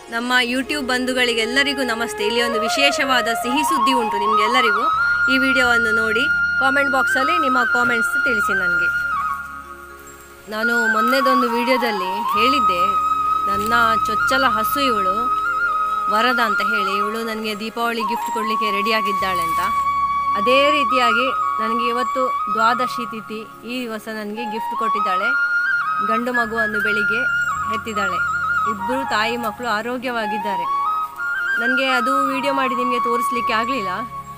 ನಮ್ಮ ಯೂಟ್ಯೂಬ್ ಬಂಧುಗಳಿಗೆಲ್ಲರಿಗೂ ನಮಸ್ತೆ ಇಲ್ಲಿ ಒಂದು ವಿಶೇಷವಾದ ಸಿಹಿ ಸುದ್ದಿ ಉಂಟು ನಿಮಗೆಲ್ಲರಿಗೂ ಈ ವಿಡಿಯೋವನ್ನು ನೋಡಿ ಕಾಮೆಂಟ್ ಬಾಕ್ಸಲ್ಲಿ ನಿಮ್ಮ ಕಾಮೆಂಟ್ಸ್ ತಿಳಿಸಿ ನನಗೆ ನಾನು ಮೊನ್ನೆದೊಂದು ವಿಡಿಯೋದಲ್ಲಿ ಹೇಳಿದ್ದೆ ನನ್ನ ಚೊಚ್ಚಲ ಹಸು ಇವಳು ವರದ ಅಂತ ಹೇಳಿ ಇವಳು ನನಗೆ ದೀಪಾವಳಿ ಗಿಫ್ಟ್ ಕೊಡಲಿಕ್ಕೆ ರೆಡಿಯಾಗಿದ್ದಾಳೆ ಅಂತ ಅದೇ ರೀತಿಯಾಗಿ ನನಗೆ ಇವತ್ತು ದ್ವಾದಶಿ ತಿಥಿ ಈ ದಿವಸ ನನಗೆ ಗಿಫ್ಟ್ ಕೊಟ್ಟಿದ್ದಾಳೆ ಗಂಡು ಮಗುವನ್ನು ಬೆಳಿಗ್ಗೆ ಹೆತ್ತಿದ್ದಾಳೆ ಇಬ್ಬರು ತಾಯಿ ಮಕ್ಕಳು ಆರೋಗ್ಯವಾಗಿದ್ದಾರೆ ನನಗೆ ಅದು ವಿಡಿಯೋ ಮಾಡಿ ನಿಮಗೆ ತೋರಿಸ್ಲಿಕ್ಕೆ ಆಗಲಿಲ್ಲ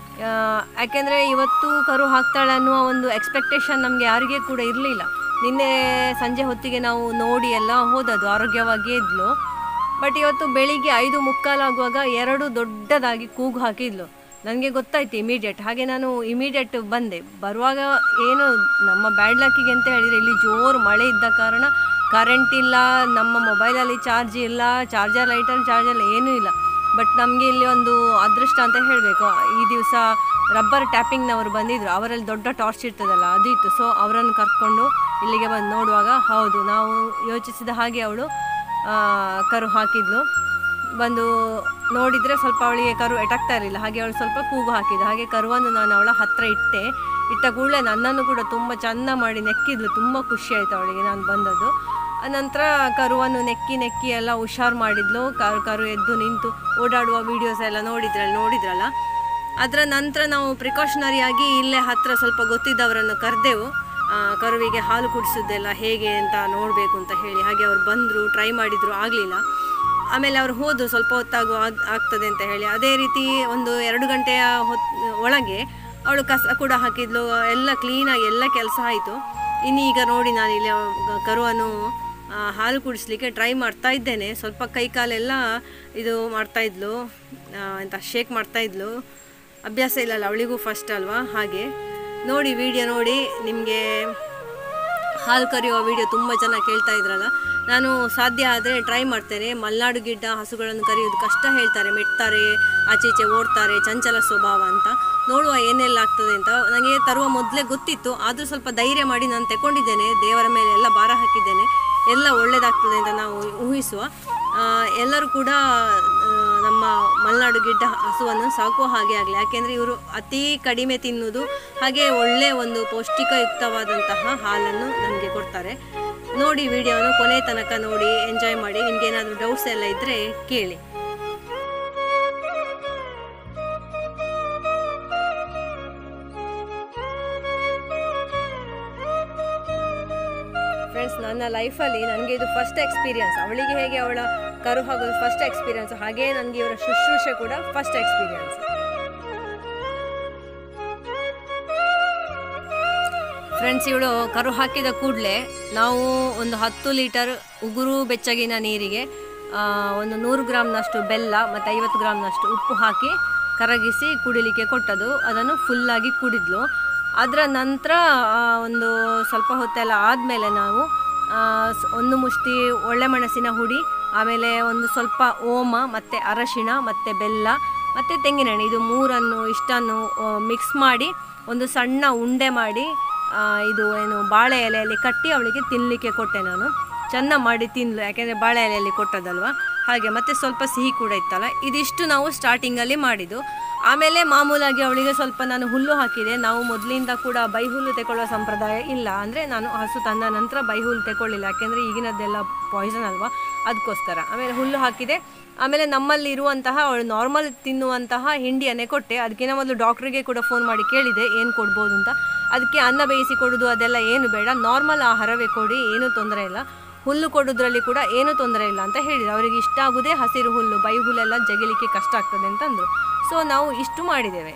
ಯಾಕೆಂದರೆ ಇವತ್ತು ಕರು ಹಾಕ್ತಾಳೆ ಅನ್ನುವ ಒಂದು ಎಕ್ಸ್ಪೆಕ್ಟೇಷನ್ ನಮಗೆ ಯಾರಿಗೆ ಕೂಡ ಇರಲಿಲ್ಲ ನಿನ್ನೆ ಸಂಜೆ ಹೊತ್ತಿಗೆ ನಾವು ನೋಡಿ ಎಲ್ಲ ಹೋದದ್ದು ಆರೋಗ್ಯವಾಗಿ ಇದ್ಲು ಬಟ್ ಇವತ್ತು ಬೆಳಿಗ್ಗೆ ಐದು ಮುಕ್ಕಾಲಾಗುವಾಗ ಎರಡು ದೊಡ್ಡದಾಗಿ ಕೂಗು ಹಾಕಿದ್ಲು ನನಗೆ ಗೊತ್ತಾಯ್ತು ಇಮಿಡಿಯೇಟ್ ಹಾಗೆ ನಾನು ಇಮಿಡಿಯೇಟ್ ಬಂದೆ ಬರುವಾಗ ಏನು ನಮ್ಮ ಬ್ಯಾಡ್ ಲಕ್ಕಿಗೆ ಅಂತ ಹೇಳಿದರೆ ಇಲ್ಲಿ ಜೋರು ಮಳೆ ಇದ್ದ ಕಾರಣ ಕರೆಂಟ್ ಇಲ್ಲ ನಮ್ಮ ಮೊಬೈಲಲ್ಲಿ ಚಾರ್ಜ್ ಇಲ್ಲ ಚಾರ್ಜರ್ ಲೈಟಲ್ಲಿ ಚಾರ್ಜ್ ಇಲ್ಲ ಏನೂ ಇಲ್ಲ ಬಟ್ ನಮಗೆ ಇಲ್ಲಿ ಒಂದು ಅದೃಷ್ಟ ಅಂತ ಹೇಳಬೇಕು ಈ ದಿವಸ ರಬ್ಬರ್ ಟ್ಯಾಪಿಂಗ್ನವರು ಬಂದಿದ್ದರು ಅವರಲ್ಲಿ ದೊಡ್ಡ ಟಾರ್ಚ್ ಇರ್ತದಲ್ಲ ಅದು ಇತ್ತು ಸೊ ಅವರನ್ನು ಕರ್ಕೊಂಡು ಇಲ್ಲಿಗೆ ಬಂದು ನೋಡುವಾಗ ಹೌದು ನಾವು ಯೋಚಿಸಿದ ಹಾಗೆ ಅವಳು ಆ, ಕರು ಹಾಕಿದ್ಲು ಬಂದು ನೋಡಿದರೆ ಸ್ವಲ್ಪ ಅವಳಿಗೆ ಕರು ಎಟಕ್ತಾ ಇರಲಿಲ್ಲ ಹಾಗೆ ಅವಳು ಸ್ವಲ್ಪ ಕೂಗು ಹಾಕಿದ್ದು ಹಾಗೆ ಕರುವನ್ನು ನಾನು ಅವಳ ಹತ್ತಿರ ಇಟ್ಟೆ ಇಟ್ಟ ಕೂಡಲೇ ನನ್ನನ್ನು ಕೂಡ ತುಂಬ ಚೆಂದ ಮಾಡಿ ನೆಕ್ಕಿದ್ಲು ತುಂಬ ಖುಷಿ ಆಯಿತು ಅವಳಿಗೆ ನಾನು ಬಂದದ್ದು ನಂತರ ಕರುವನ್ನು ನೆಕ್ಕಿ ನೆಕ್ಕಿ ಎಲ್ಲ ಹುಷಾರು ಮಾಡಿದ್ಲು ಕರು ಕರು ಎದ್ದು ನಿಂತು ಓಡಾಡುವ ವೀಡಿಯೋಸ್ ಎಲ್ಲ ನೋಡಿದ್ರಲ್ಲ ನೋಡಿದ್ರಲ್ಲ ಅದರ ನಂತರ ನಾವು ಪ್ರಿಕಾಷನರಿಯಾಗಿ ಇಲ್ಲೇ ಹತ್ತಿರ ಸ್ವಲ್ಪ ಗೊತ್ತಿದ್ದವರನ್ನು ಕರೆದೆವು ಕರುವಿಗೆ ಹಾಲು ಕುಡಿಸೋದೆಲ್ಲ ಹೇಗೆ ಅಂತ ನೋಡಬೇಕು ಅಂತ ಹೇಳಿ ಹಾಗೆ ಅವ್ರು ಬಂದರು ಟ್ರೈ ಮಾಡಿದರು ಆಗಲಿಲ್ಲ ಆಮೇಲೆ ಅವ್ರು ಹೋದರು ಸ್ವಲ್ಪ ಹೊತ್ತಾಗು ಆಗ್- ಆಗ್ತದೆ ಅಂತ ಹೇಳಿ ಅದೇ ರೀತಿ ಒಂದು ಎರಡು ಗಂಟೆಯ ಹೊತ್ ಒಳಗೆ ಅವಳು ಕಸ ಕೂಡ ಹಾಕಿದ್ಲು ಎಲ್ಲ ಕ್ಲೀನಾಗಿ ಎಲ್ಲ ಕೆಲಸ ಆಯಿತು ಇನ್ನು ಈಗ ನೋಡಿ ನಾನು ಇಲ್ಲಿ ಅವ್- ಕರುವನ್ನು ಆ, ಹಾಲು ಕುಡಿಸ್ಲಿಕ್ಕೆ ಟ್ರೈ ಮಾಡ್ತಾ ಇದ್ದೇನೆ ಸ್ವಲ್ಪ ಕೈ ಕಾಲೆಲ್ಲ ಇದು ಮಾಡ್ತಾ ಇದ್ಲು ಆ, ಎಂತ ಶೇಕ್ ಮಾಡ್ತಾ ಇದ್ಲು ಅಭ್ಯಾಸ ಇಲ್ಲಲ್ಲ ಅವಳಿಗೂ ಫಸ್ಟ್ ಅಲ್ವಾ ಹಾಗೆ ನೋಡಿ ವಿಡಿಯೋ ನೋಡಿ ನಿಮಗೆ ಹಾಲು ಕರೆಯುವ ವಿಡಿಯೋ ತುಂಬ ಜನ ಕೇಳ್ತಾ ಇದ್ರಲ್ಲ ನಾನು ಸಾಧ್ಯ ಆದರೆ ಟ್ರೈ ಮಾಡ್ತೇನೆ ಮಲೆನಾಡು ಗಿಡ್ಡ ಹಸುಗಳನ್ನು ಕರೆಯೋದು ಕಷ್ಟ ಹೇಳ್ತಾರೆ ಮೆಟ್ತಾರೆ ಆಚೆ ಈಚೆ ಓಡ್ತಾರೆ ಚಂಚಲ ಸ್ವಭಾವ ಅಂತ ನೋಡುವ ಏನೆಲ್ಲ ಆಗ್ತದೆ ಅಂತ ನನಗೆ ತರುವ ಮೊದಲೇ ಗೊತ್ತಿತ್ತು ಆದರೂ ಸ್ವಲ್ಪ ಧೈರ್ಯ ಮಾಡಿ ನಾನು ತಗೊಂಡಿದ್ದೇನೆ ದೇವರ ಮೇಲೆ ಎಲ್ಲ ಭಾರ ಹಾಕಿದ್ದೇನೆ ಎಲ್ಲ ಒಳ್ಳೆಯದಾಗ್ತದೆ ಅಂತ ನಾವು ಊಹಿಸುವ ಆ, ಎಲ್ಲರೂ ಕೂಡ ಆ, ನಮ್ಮ ಮಲೆನಾಡು ಗಿಡ್ಡ ಹಸುವನ್ನು ಸಾಕುವ ಹಾಗೆ ಆಗಲಿ ಯಾಕೆಂದರೆ ಇವರು ಅತಿ ಕಡಿಮೆ ತಿನ್ನುವುದು ಹಾಗೆ ಒಳ್ಳೆಯ ಒಂದು ಪೌಷ್ಟಿಕಯುಕ್ತವಾದಂತಹ ಹಾಲನ್ನು ನಮಗೆ ಕೊಡ್ತಾರೆ ನೋಡಿ ವಿಡಿಯೋವನ್ನು ಕೊನೆ ತನಕ ನೋಡಿ ಎಂಜಾಯ್ ಮಾಡಿ ನಿಮ್ಗೇನಾದರೂ ಡೌಟ್ಸ್ ಎಲ್ಲ ಇದ್ದರೆ ಕೇಳಿ ಫ್ರೆಂಡ್ಸ್ ನನ್ನ ಲೈಫಲ್ಲಿ ನನಗೆ ಇದು ಫಸ್ಟ್ ಎಕ್ಸ್ಪೀರಿಯನ್ಸ್ ಅವಳಿಗೆ ಹೇಗೆ ಅವಳ ಕರು ಹಾಕೋದು ಫಸ್ಟ್ ಎಕ್ಸ್ಪೀರಿಯನ್ಸ್ ಹಾಗೇ ನನಗೆ ಇವರ ಶುಶ್ರೂಷೆ ಕೂಡ ಫಸ್ಟ್ ಎಕ್ಸ್ಪೀರಿಯನ್ಸ್ ಫ್ರೆಂಡ್ಸ್ ಇವಳು ಕರು ಹಾಕಿದ ಕೂಡಲೇ ನಾವು ಒಂದು ಹತ್ತು ಲೀಟರ್ ಉಗುರು ಬೆಚ್ಚಗಿನ ನೀರಿಗೆ ಆ, ಒಂದು ನೂರು ಗ್ರಾಮ್ನಷ್ಟು ಬೆಲ್ಲ ಮತ್ತು ಐವತ್ತು ಗ್ರಾಮ್ನಷ್ಟು ಉಪ್ಪು ಹಾಕಿ ಕರಗಿಸಿ ಕುಡಿಲಿಕ್ಕೆ ಕೊಟ್ಟದು ಅದನ್ನು ಫುಲ್ಲಾಗಿ ಕುಡಿದ್ಲು ಅದರ ನಂತರ ಆ, ಒಂದು ಸ್ವಲ್ಪ ಹೊತ್ತೆಲ್ಲ ಆದಮೇಲೆ ನಾವು ಆ, ಸ್- ಒಂದು ಮುಷ್ಟಿ ಒಳ್ಳೆ ಮೆಣಸಿನ ಹುಡಿ ಆಮೇಲೆ ಒಂದು ಸ್ವಲ್ಪ ಓಮ ಮತ್ತು ಅರಶಿಣ ಮತ್ತು ಬೆಲ್ಲ ಮತ್ತು ತೆಂಗಿನೆಣ್ಣೆ ಇದು ಮೂರನ್ನು ಇಷ್ಟನ್ನು ಮಿಕ್ಸ್ ಮಾಡಿ ಒಂದು ಸಣ್ಣ ಉಂಡೆ ಮಾಡಿ ಆ, ಇದು ಏನು ಬಾಳೆ ಎಲೆಯಲ್ಲಿ ಕಟ್ಟಿ ಅವಳಿಗೆ ತಿನ್ನಲಿಕ್ಕೆ ಕೊಟ್ಟೆ ನಾನು ಚೆಂದ ಮಾಡಿ ತಿನ್ಲು ಯಾಕೆಂದರೆ ಬಾಳೆ ಎಲೆಯಲ್ಲಿ ಕೊಟ್ಟದಲ್ವ ಹಾಗೆ ಮತ್ತು ಸ್ವಲ್ಪ ಸಿಹಿ ಕೂಡ ಇತ್ತಲ್ಲ ಇದಿಷ್ಟು ನಾವು ಸ್ಟಾರ್ಟಿಂಗಲ್ಲಿ ಮಾಡಿದ್ದು ಆಮೇಲೆ ಮಾಮೂಲಾಗಿ ಅವಳಿಗೆ ಸ್ವಲ್ಪ ನಾನು ಹುಲ್ಲು ಹಾಕಿದೆ ನಾವು ಮೊದಲಿಂದ ಕೂಡ ಬೈ ಹುಲ್ಲು ತಗೊಳ್ಳುವ ಸಂಪ್ರದಾಯ ಇಲ್ಲ ಅಂದರೆ ನಾನು ಹಸು ತಂದ ನಂತರ ಬೈ ಹುಲ್ಲು ತಗೊಳ್ಳಿಲ್ಲ ಯಾಕೆಂದರೆ ಈಗಿನದ್ದೆಲ್ಲ ಪಾಯ್ಸನ್ ಅಲ್ವಾ ಅದಕ್ಕೋಸ್ಕರ ಆಮೇಲೆ ಹುಲ್ಲು ಹಾಕಿದೆ ಆಮೇಲೆ ನಮ್ಮಲ್ಲಿ ಇರುವಂತಹ ಅವಳು ನಾರ್ಮಲ್ ತಿನ್ನುವಂತಹ ಹಿಂಡಿಯನ್ನೇ ಕೊಟ್ಟೆ ಅದಕ್ಕಿಂತ ಮೊದಲು ಡಾಕ್ಟ್ರಿಗೆ ಕೂಡ ಫೋನ್ ಮಾಡಿ ಕೇಳಿದೆ ಏನು ಕೊಡ್ಬೋದು ಅಂತ ಅದಕ್ಕೆ ಅನ್ನ ಬೇಯಿಸಿ ಕೊಡೋದು ಅದೆಲ್ಲ ಏನು ಬೇಡ ನಾರ್ಮಲ್ ಆಹಾರವೇ ಕೊಡಿ ಏನೂ ತೊಂದರೆ ಇಲ್ಲ ಹುಲ್ಲು ಕೊಡೋದ್ರಲ್ಲಿ ಕೂಡ ಏನೂ ತೊಂದರೆ ಇಲ್ಲ ಅಂತ ಹೇಳಿದ್ರು ಅವರಿಗೆ ಇಷ್ಟ ಆಗುದೇ ಹಸಿರು ಹುಲ್ಲು ಬೈ ಹುಲ್ಲೆಲ್ಲ ಜಗಿಲಿಕ್ಕೆ ಕಷ್ಟ ಆಗ್ತದೆ ಅಂತಂದರು ಸೊ ನಾವು ಇಷ್ಟು ಮಾಡಿದ್ದೇವೆ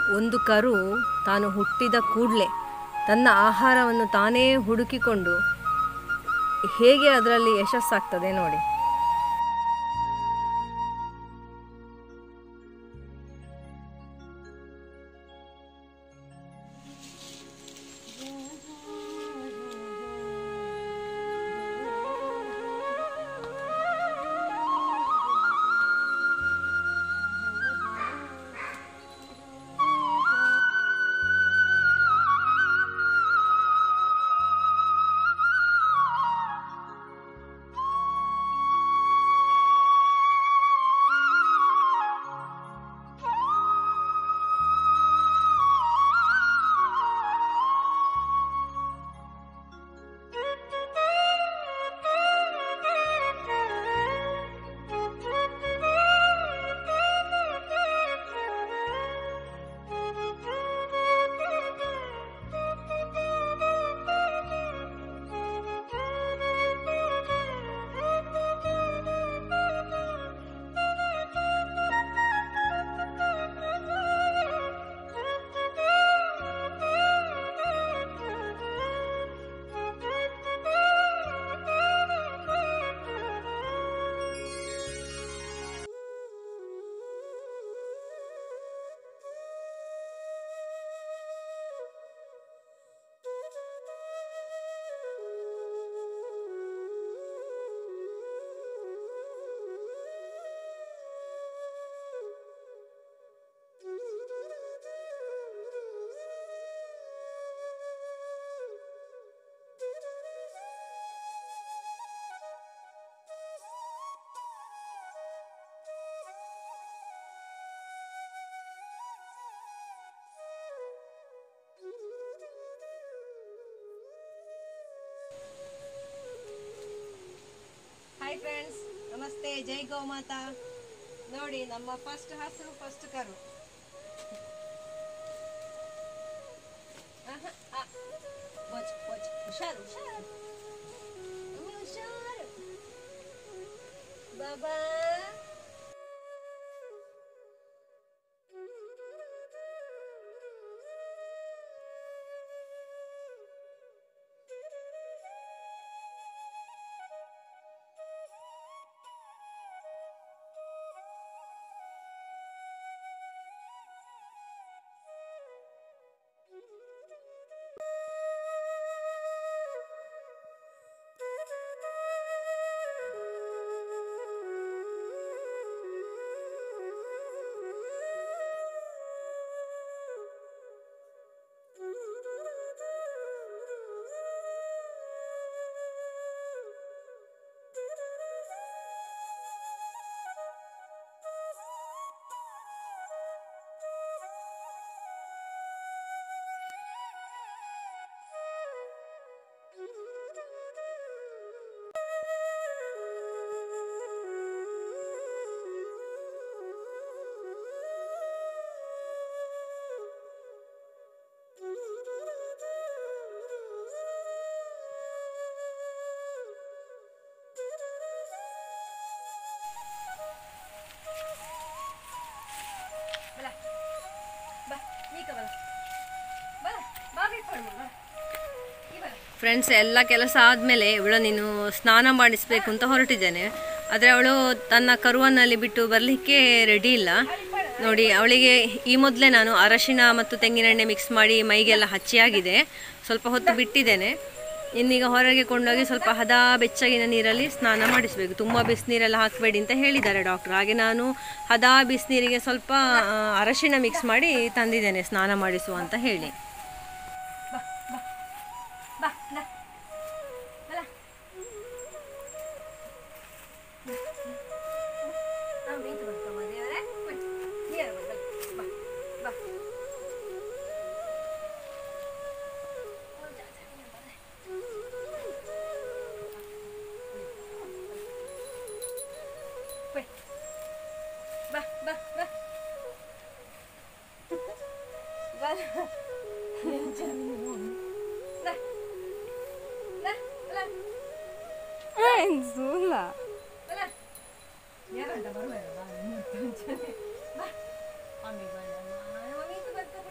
ಒಂದು ಕರು ತಾನು ಹುಟ್ಟಿದ ಕೂಡಲೇ ತನ್ನ ಆಹಾರವನ್ನು ತಾನೇ ಹುಡುಕಿಕೊಂಡು ಹೇಗೆ ಅದರಲ್ಲಿ ಯಶಸ್ಸಾಗ್ತದೆ ನೋಡಿ ಹಾಯ್ ಫ್ರೆಂಡ್ಸ್ ನಮಸ್ತೆ ಜೈ ಗೋಮಾತಾ ನೋಡಿ ನಮ್ಮ ಫಸ್ಟ್ ಹಸು ಫಸ್ಟ್ ಕರು ಆಹಾ, ಆ. ಬೊಚ್, ಬೊಚ್. ಹುಷಾರು ಹುಷಾರು ಅಮ್ಮ, ಹುಷಾರು ಬಾಬಾ ಬಲ ಬಾ ಈಗ ಬಲ ಬಲ ಬಾಗಿ ಇಟ್ಕೊಂಡು ಬಾ ಈ ಬಲ ಫ್ರೆಂಡ್ಸ್ ಎಲ್ಲ ಕೆಲಸ ಆದಮೇಲೆ ಇವಳು ನೀನು ಸ್ನಾನ ಮಾಡಿಸ್ಬೇಕು ಅಂತ ಹೊರಟಿದ್ದೇನೆ ಆದರೆ ಅವಳು ತನ್ನ ಕರುವನ್ನಲ್ಲಿ ಬಿಟ್ಟು ಬರಲಿಕ್ಕೆ ರೆಡಿ ಇಲ್ಲ ನೋಡಿ ಅವಳಿಗೆ ಈ ಮೊದಲೇ ನಾನು ಅರಶಿನ ಮತ್ತು ತೆಂಗಿನೆಣ್ಣೆ ಮಿಕ್ಸ್ ಮಾಡಿ ಮೈಗೆಲ್ಲ ಹಚ್ಚಿಯಾಗಿದೆ ಸ್ವಲ್ಪ ಹೊತ್ತು ಬಿಟ್ಟಿದ್ದೇನೆ ಇನ್ನೀಗ ಹೊರಗೆ ಕೊಂಡೋಗಿ ಸ್ವಲ್ಪ ಹದ ಬೆಚ್ಚಗಿನ ನೀರಲ್ಲಿ ಸ್ನಾನ ಮಾಡಿಸಬೇಕು ತುಂಬ ಬಿಸಿನೀರೆಲ್ಲ ಹಾಕಬೇಡಿ ಅಂತ ಹೇಳಿದ್ದಾರೆ ಡಾಕ್ಟ್ರು ಹಾಗೆ ನಾನು ಹದ ಬಿಸಿನೀರಿಗೆ ಸ್ವಲ್ಪ ಆ, ಅರಶಿನ ಮಿಕ್ಸ್ ಮಾಡಿ ತಂದಿದ್ದೇನೆ ಸ್ನಾನ ಮಾಡಿಸುವ ಅಂತ ಹೇಳಿ ಬಾ ಬಾ ಬಲ ನಾವು ನಿಂತು ಬರ್ತಾವ ದೇವರೇ ನೀರು ಬಾ ಬಾ ಬಾ ಬಾ ಬಾ ಬಾ Enzula. ಯಾರಂತ ಬರುವಾಗ ಬಾ ಮಮ್ಮಿ ಬಾ ಮಮ್ಮಿ ಬಾ ಮಮ್ಮಿ ಬರ್ತಾ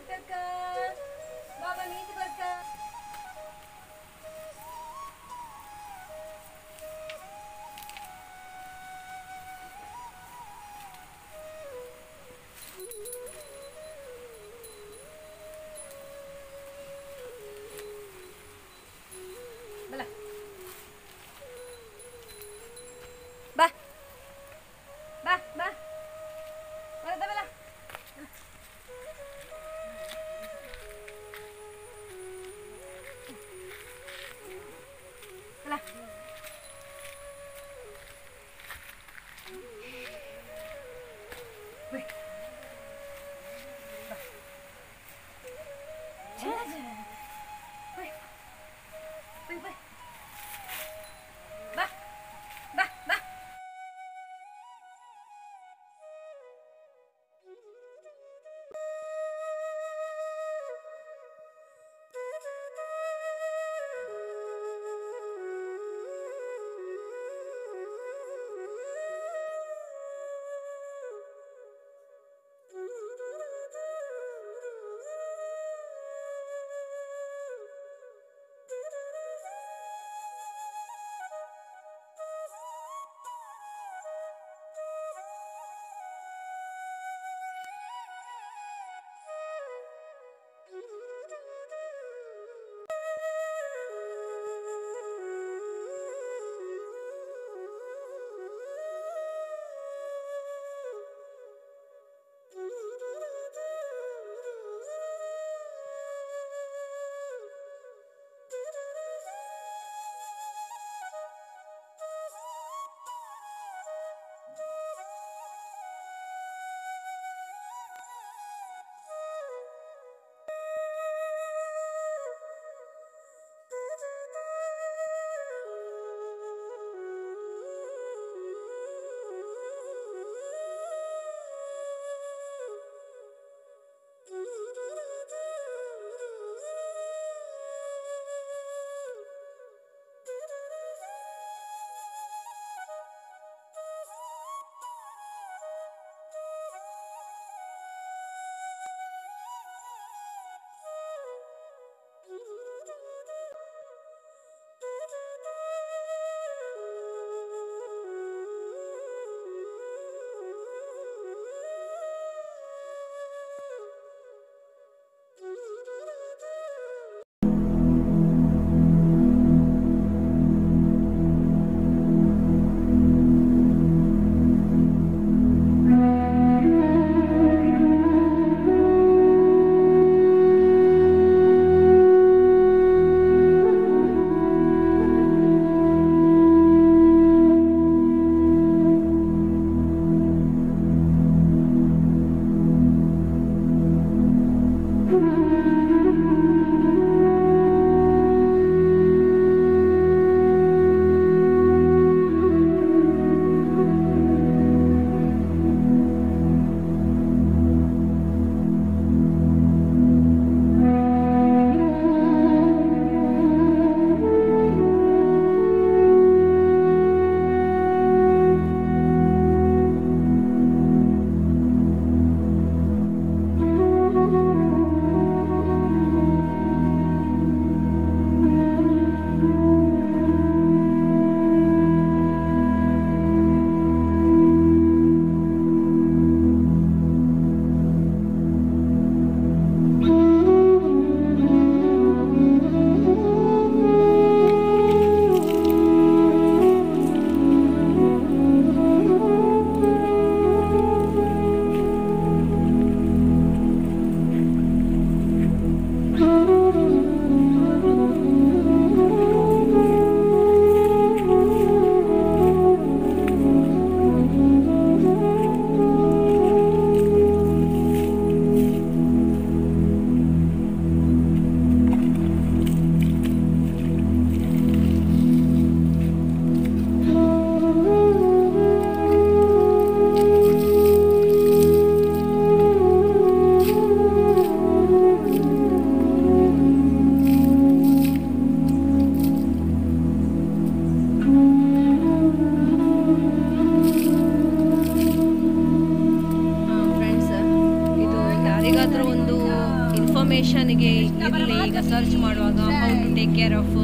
ಫ್ರೆಂಡ್ಸ್ ಇದು ಯಾರಿಗಾದರೂ ಒಂದು ಇನ್ಫಾರ್ಮೇಷನ್ಗೆ ಇರಲಿ ಈಗ ಸರ್ಚ್ ಮಾಡುವಾಗ how to take care of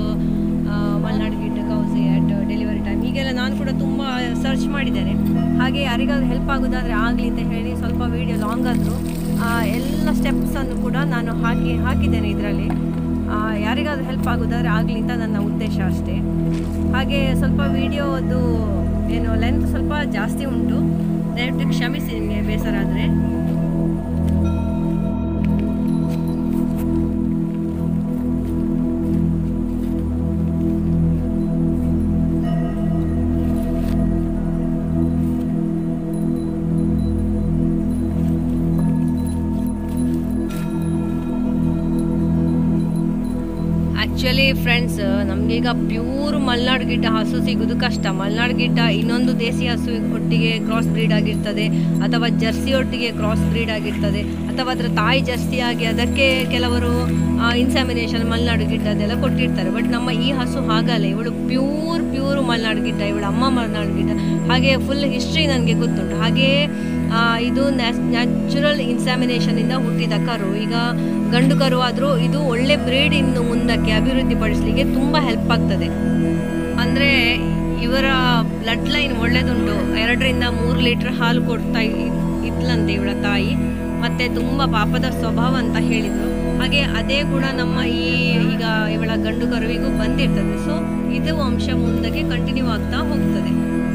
Malnad Gidda cows at delivery time ಹೀಗೆಲ್ಲ ನಾನು ಕೂಡ ತುಂಬ ಸರ್ಚ್ ಮಾಡಿದ್ದೇನೆ ಹಾಗೆ ಯಾರಿಗಾದ್ರೂ ಹೆಲ್ಪ್ ಆಗೋದಾದರೆ ಆಗಲಿ ಅಂತ ಹೇಳಿ ಸ್ವಲ್ಪ ವೀಡಿಯೋ ಲಾಂಗ್ ಆದರೂ ಎಲ್ಲ ಸ್ಟೆಪ್ಸನ್ನು ಕೂಡ ನಾನು ಹಾಕಿ ಹಾಕಿದ್ದೇನೆ ಇದರಲ್ಲಿ ಯಾರಿಗಾದ್ರೂ ಹೆಲ್ಪ್ ಆಗೋದಾದರೆ ಆಗಲಿ ಅಂತ ನನ್ನ ಉದ್ದೇಶ ಅಷ್ಟೇ ಹಾಗೆ ಸ್ವಲ್ಪ ವಿಡಿಯೋದು ಏನು ಲೆಂತ್ ಸ್ವಲ್ಪ ಜಾಸ್ತಿ ಉಂಟು ದಯವಿಟ್ಟು ಕ್ಷಮಿಸಿ ನಿಮಗೆ ಬೇಸರ ಆದರೆ ಆ್ಯಕ್ಚುಲಿ ಫ್ರೆಂಡ್ಸ್ ನಮಗೀಗ ಪ್ಯೂರ್ ಮಲ್ನಾಡ್ ಗಿಡ್ಡ ಹಸು ಸಿಗೋದು ಕಷ್ಟ ಮಲ್ನಾಡ್ ಗಿಡ್ಡ ಇನ್ನೊಂದು ದೇಸಿ ಹಸು ಒಟ್ಟಿಗೆ ಕ್ರಾಸ್ ಬ್ರೀಡ್ ಆಗಿರ್ತದೆ ಅಥವಾ ಜರ್ಸಿ ಒಟ್ಟಿಗೆ ಕ್ರಾಸ್ ಬ್ರೀಡ್ ಆಗಿರ್ತದೆ ಅಥವಾ ಅದರ ತಾಯಿ ಜರ್ಸಿ ಆಗಿ ಅದಕ್ಕೆ ಕೆಲವರು ಇನ್ಸಾಮಿನೇಷನ್ ಮಲ್ನಾಡು ಗಿಡ್ಡ ಅದೆಲ್ಲ ಕೊಟ್ಟಿರ್ತಾರೆ ಬಟ್ ನಮ್ಮ ಈ ಹಸು ಹಾಗಲ್ಲ ಇವಳು ಪ್ಯೂರ್ ಪ್ಯೂರ್ ಮಲ್ನಾಡು ಗಿಡ್ಡ ಇವಳು ಅಮ್ಮ ಮಲ್ನಾಡು ಗಿಡ್ಡ ಹಾಗೆ ಫುಲ್ ಹಿಸ್ಟ್ರಿ ನನಗೆ ಗೊತ್ತುಂಟು ಹಾಗೆ ಆ, ಇದು ನ್ಯಾಚುರಲ್ ಇನ್ಸಾಮಿನೇಷನಿಂದ ಹುಟ್ಟಿದ ಕರು ಈಗ ಗಂಡು ಕರು ಆದರೂ ಇದು ಒಳ್ಳೆ ಬ್ರೀಡ್ ಇನ್ನು ಮುಂದಕ್ಕೆ ಅಭಿವೃದ್ಧಿಪಡಿಸಲಿಕ್ಕೆ ತುಂಬ ಹೆಲ್ಪ್ ಆಗ್ತದೆ ಅಂದರೆ ಇವರ ಬ್ಲಡ್ ಲೈನ್ ಒಳ್ಳೆದುಂಟು ಎರಡರಿಂದ ಮೂರು ಲೀಟ್ರ್ ಹಾಲು ಕೊಡ್ತಾ ಇ- ಇದ್ಲಂತೆ ಇವಳ ತಾಯಿ ಮತ್ತೆ ತುಂಬ ಪಾಪದ ಸ್ವಭಾವ ಅಂತ ಹೇಳಿದರು ಹಾಗೆ ಅದೇ ಗುಣ ನಮ್ಮ ಈ ಈಗ ಇವಳ ಗಂಡು ಕರುವಿಗೂ ಬಂದಿರ್ತದೆ ಸೊ ಇದು ಅಂಶ ಮುಂದಕ್ಕೆ ಕಂಟಿನ್ಯೂ ಆಗ್ತಾ ಹೋಗ್ತದೆ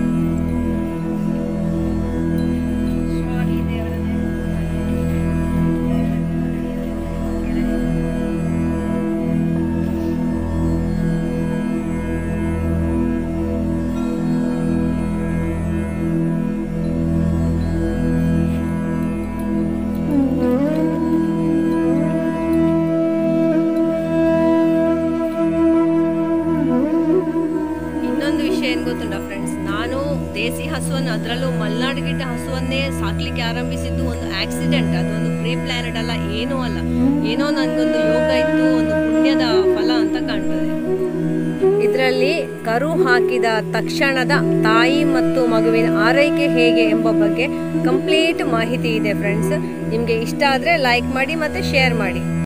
ಇನ್ನೊಂದು ವಿಷಯ ಏನು ಗೊತ್ತುಂಟ ಫ್ರೆಂಡ್ಸ್ ನಾನು ದೇಸಿ ಹಸುವನ್ನು ಅದರಲ್ಲೂ ಮಲ್ನಾಡು ಗಿಡ್ಡ ಹಸುವನ್ನೇ ಸಾಕ್ಲಿಕ್ಕೆ ಆರಂಭಿಸಿದ್ದು ಒಂದು ಆಕ್ಸಿಡೆಂಟ್ ಅದೊಂದು ಪ್ರೀ ಪ್ಲಾನೆಡ್ ಅಲ್ಲ ಏನೂ ಅಲ್ಲ ಏನೋ ನನಗೊಂದು ಯೋಗ ಇತ್ತು ಒಂದು ಪುಣ್ಯದ ಫಲ ಅಂತ ಕಾಣ್ತದೆ ಇದರಲ್ಲಿ ಕರು ಹಾಕಿದ ತಕ್ಷಣದ ತಾಯಿ ಮತ್ತು ಮಗುವಿನ ಆರೈಕೆ ಹೇಗೆ ಎಂಬ ಬಗ್ಗೆ ಕಂಪ್ಲೀಟ್ ಮಾಹಿತಿ ಇದೆ ಫ್ರೆಂಡ್ಸ್ ನಿಮಗೆ ಇಷ್ಟ ಆದರೆ ಲೈಕ್ ಮಾಡಿ ಮತ್ತು ಶೇರ್ ಮಾಡಿ